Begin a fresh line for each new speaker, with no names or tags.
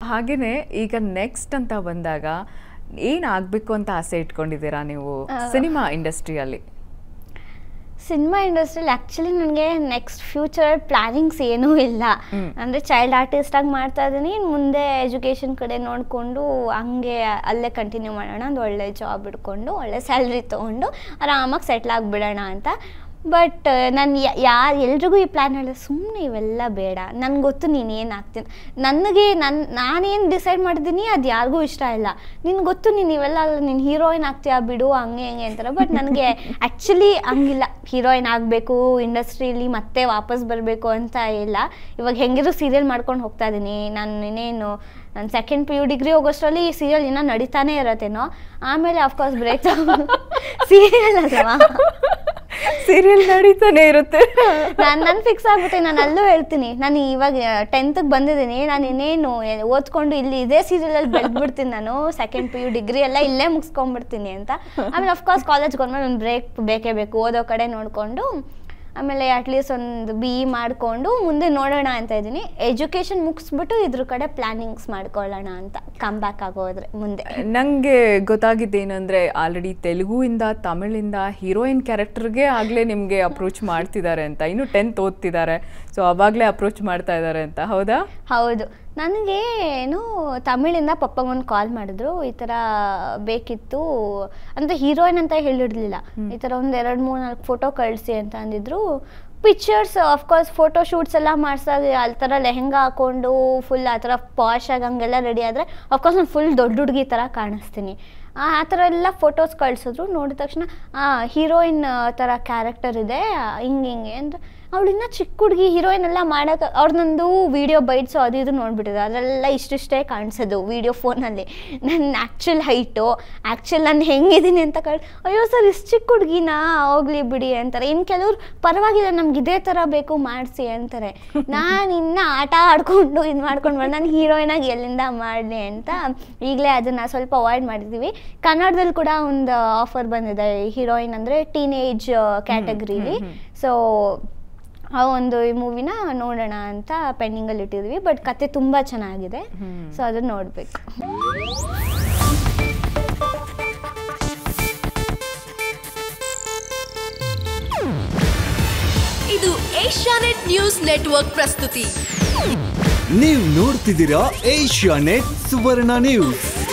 ಹಾಗೇನೆ ಈಗ ನೆಕ್ಸ್ಟ್ ಅಂತ ಬಂದಾಗ ಏನ್ ಆಗ್ಬೇಕು ಅಂತ ಆಸೆ ಇಟ್ಕೊಂಡಿದ್ದೀರಾ ನೀವು ಸಿನಿಮಾ ಇಂಡಸ್ಟ್ರಿಯಲ್ಲಿ
ಸಿನಿಮಾ ಇಂಡಸ್ಟ್ರಿಯಲ್ಲಿ ಆ್ಯಕ್ಚುಲಿ ನನಗೆ ನೆಕ್ಸ್ಟ್ ಫ್ಯೂಚರ್ ಪ್ಲಾನಿಂಗ್ಸ್ ಏನೂ ಇಲ್ಲ
ಹ್ಮ್.
ಅಂದರೆ ಚೈಲ್ಡ್ ಆರ್ಟಿಸ್ಟಾಗಿ ಮಾಡ್ತಾ ಇದ್ದೀನಿ ಮುಂದೆ ಎಜುಕೇಷನ್ ಕಡೆ ನೋಡಿಕೊಂಡು ಹಂಗೆ ಅಲ್ಲೇ ಕಂಟಿನ್ಯೂ ಮಾಡೋಣ ಒಂದು ಒಳ್ಳೆ ಜಾಬ್ ಹಿಡ್ಕೊಂಡು ಒಳ್ಳೆ ಸ್ಯಾಲ್ರಿ ತೊಗೊಂಡು ಆರಾಮಾಗಿ ಸೆಟ್ಲ್ ಆಗಿಬಿಡೋಣ ಅಂತ ಬಟ್ ನಾನು ಯಾರು ಎಲ್ರಿಗೂ ಈ ಪ್ಲ್ಯಾನ್ ಹೇಳಿದ್ರೆ ಸುಮ್ಮನೆ ಇವೆಲ್ಲ ಬೇಡ ನನಗೆ ಗೊತ್ತು ನೀನು ಏನು ಆಗ್ತೀನಿ ನನಗೆ ನನ್ನ ನಾನೇನು ಡಿಸೈಡ್ ಮಾಡಿದ್ದೀನಿ ಅದು ಯಾರಿಗೂ ಇಷ್ಟ ಇಲ್ಲ ನಿನ್ಗೆ ಗೊತ್ತು ನೀನು ಇವೆಲ್ಲ ನೀನು ಹೀರೋಯಿನ್ ಆಗ್ತೀಯಾ ಬಿಡು ಹಂಗೆ ಹಿಂಗೆ ಅಂತಾರೆ ಬಟ್ ನನಗೆ ಆ್ಯಕ್ಚುಲಿ ಹಂಗಿಲ್ಲ ಹೀರೋಯಿನ್ ಆಗಬೇಕು ಇಂಡಸ್ಟ್ರೀಲಿ ಮತ್ತೆ ವಾಪಸ್ ಬರಬೇಕು ಅಂತ ಇಲ್ಲ ಇವಾಗ ಹೆಂಗಿರೋ ಸೀರಿಯಲ್ ಮಾಡ್ಕೊಂಡು ಹೋಗ್ತಾ ಇದ್ದೀನಿ ನಾನು ಇನ್ನೇನು ನಾನು ಸೆಕೆಂಡ್ ಪಿ ಯು ಡಿಗ್ರಿ ಹೋಗೋಷ್ಟರಲ್ಲಿ ಈ ಸೀರಿಯಲ್ ಇನ್ನೂ ನಡೀತಾನೆ ಇರತ್ತೇನೋ ಆಮೇಲೆ ಅಫ್ಕೋರ್ಸ್ ಬ್ರೇಕ್ ಸೀರಿಯಲ್ ಅಲ್ವಾ
ಸೀರಿಯಲ್ ನಡೀತಾನೆ ಇರುತ್ತೆ
ನಾನು ನಾನು ಫಿಕ್ಸ್ ಆಗ್ಬಿಟ್ಟೆ ನಾನು ಅಲ್ಲೂ ಹೇಳ್ತೀನಿ ನಾನು ಇವಾಗ ಟೆಂತ್ಗೆ ಬಂದಿದ್ದೀನಿ ನಾನು ಇನ್ನೇನು ಎ- ಓದ್ಕೊಂಡು ಇಲ್ಲಿ ಇದೇ ಸೀರಿಯಲಲ್ಲಿ ಬೆಳೆದ್ಬಿಡ್ತೀನಿ ನಾನು ಸೆಕೆಂಡ್ ಪಿ ಯು ಡಿಗ್ರಿ ಎಲ್ಲ ಇಲ್ಲೇ ಮುಗಿಸ್ಕೊಂಡ್ಬಿಡ್ತೀನಿ ಅಂತ ಆಮೇಲೆ ಅಫ್ಕೋರ್ಸ್ ಕಾಲೇಜ್ಗೆ ಹೋದ್ಮೇಲೆ ಒಂದು ಬ್ರೇಕ್ ಬೇಕೇ ಬೇಕು ಓದೋ ಕಡೆ ನೋಡಿಕೊಂಡು ಆಮೇಲೆ ಅಟ್ಲೀಸ್ಟ್ ಒಂದು ಬಿ ಇ ಮಾಡಿಕೊಂಡು ಮುಂದೆ ನೋಡೋಣ ಅಂತ ಇದ್ದೀನಿ ಎಜುಕೇಷನ್ ಮುಗಿಸ್ಬಿಟ್ಟು ಇದ್ರ ಕಡೆ ಪ್ಲಾನಿಂಗ್ಸ್ ಮಾಡ್ಕೊಳ್ಳೋಣ ಅಂತ ಕಮ್ ಬ್ಯಾಕ್ ಆಗೋದ್ರೆ ಮುಂದೆ
ನಂಗೆ ಗೊತ್ತಾಗಿದ್ದೇನಂದ್ರೆ ಆಲ್ರೆಡಿ ತೆಲುಗುವಿಂದ ತಮಿಳಿಂದ ಹೀರೋಯಿನ್ ಕ್ಯಾರೆಕ್ಟರ್ಗೆ ಆಗ್ಲೇ ನಿಮ್ಗೆ ಅಪ್ರೋಚ್ ಮಾಡ್ತಿದ್ದಾರೆ ಅಂತ ಇನ್ನು ಟೆಂತ್ ಓದ್ತಿದ್ದಾರೆ ಸೊ ಅವಾಗ್ಲೇ ಅಪ್ರೋಚ್ ಮಾಡ್ತಾ ಇದ್ದಾರೆ ಅಂತ ಹೌದಾ
ಹೌದು ನನಗೆ ಏನು ತಮಿಳಿಂದ ಪಪ್ಪಗೊಂದು ಕಾಲ್ ಮಾಡಿದ್ರು ಈ ಥರ ಬೇಕಿತ್ತು ಅಂದರೆ ಹೀರೋಯಿನ್ ಅಂತ ಹೇಳಿರ್ಲಿಲ್ಲ ಈ ಥರ ಒಂದು ಎರಡು ಮೂರು ನಾಲ್ಕು ಫೋಟೋ ಕಳಿಸಿ ಅಂತ ಅಂದಿದ್ರು ಪಿಕ್ಚರ್ಸ್ ಅಫ್ಕೋರ್ಸ್ ಫೋಟೋ ಶೂಟ್ಸ್ ಎಲ್ಲ ಮಾಡ್ಸಾಗ ಆ ಥರ ಲೆಹೆಂಗಾ ಹಾಕೊಂಡು ಫುಲ್ ಆ ಥರ ಪಾಶ್ ಆಗಿ ಹಂಗೆಲ್ಲ ರೆಡಿ ಆದರೆ ಅಫ್ಕೋರ್ಸ್ ನಾನು ಫುಲ್ ದೊಡ್ಡ ಹುಡುಗಿ ಥರ ಕಾಣಿಸ್ತೀನಿ ಆ ಆ ಥರ ಎಲ್ಲ ಫೋಟೋಸ್ ಕಳಿಸಿದ್ರು ನೋಡಿದ ತಕ್ಷಣ ಹೀರೋಯಿನ್ ಥರ ಕ್ಯಾರೆಕ್ಟರ್ ಇದೆ ಹಿಂಗೆ ಹಿಂಗೆ ಅಂತ ಅವಳಿನ್ನ ಚಿಕ್ಕ ಹುಡುಗಿ ಹೀರೋಯಿನ್ ಎಲ್ಲ ಮಾಡೋಕೆ ಅವ್ರನ್ನೊಂದು ವೀಡಿಯೋ ಬೈಟ್ಸು ಅದು ಇದು ನೋಡ್ಬಿಟ್ಟಿದ್ರು ಅದರೆಲ್ಲ ಇಷ್ಟಿಷ್ಟೇ ಕಾಣಿಸೋದು ವೀಡಿಯೋ ಫೋನಲ್ಲಿ ನನ್ನ ಆ್ಯಕ್ಚುಲ್ ಹೈಟು ಆ್ಯಕ್ಚುಲ್ ನಾನು ಹೆಂಗಿದ್ದೀನಿ ಅಂತ ಕಳ್ ಅಯ್ಯೋ ಸರ್ ಇಷ್ಟು ಚಿಕ್ಕ ಹುಡುಗಿನ ಹೋಗ್ಲಿ ಬಿಡಿ ಅಂತಾರೆ ಇನ್ನು ಕೆಲವ್ರು ಪರವಾಗಿಲ್ಲ ನಮ್ಗೆ ಇದೇ ಥರ ಬೇಕು ಮಾಡಿಸಿ ಅಂತಾರೆ ನಾನು ಇನ್ನು ಆಟ ಆಡ್ಕೊಂಡು ಇದು ಮಾಡ್ಕೊಂಡು ಬಂದು ನಾನು ಹೀರೋಯಿನಾಗಿ ಎಲ್ಲಿಂದ ಮಾಡಲಿ ಅಂತ ಈಗಲೇ ಅದನ್ನು ಸ್ವಲ್ಪ ಅವಾಯ್ಡ್ ಮಾಡಿದ್ದೀವಿ ಕನ್ನಡದಲ್ಲಿ ಕೂಡ ಒಂದು ಆಫರ್ ಬಂದಿದೆ ಹೀರೋಯಿನ್ ಅಂದರೆ ಟೀನೇಜ್ ಕ್ಯಾಟಗರಿಲಿ ಸೊ ಆ ಒಂದು ಈ ಮೂವಿನ ನೋಡೋಣ ಅಂತ ಪೆಂಡಿಂಗಲ್ಲಿ ಇಟ್ಟಿದ್ವಿ ಬಟ್ ಕತೆ ತುಂಬ ಚೆನ್ನಾಗಿದೆ ಸೊ ಅದನ್ನ ನೋಡಬೇಕು
ಇದು ಏಷ್ಯಾನೆಟ್ ನ್ಯೂಸ್ ನೆಟ್ವರ್ಕ್ ಪ್ರಸ್ತುತಿ
ನೀವು ನೋಡ್ತಿದ್ದೀರಾ ಏಷ್ಯಾ ನೆಟ್ ಸುವರ್ಣ ನ್ಯೂಸ್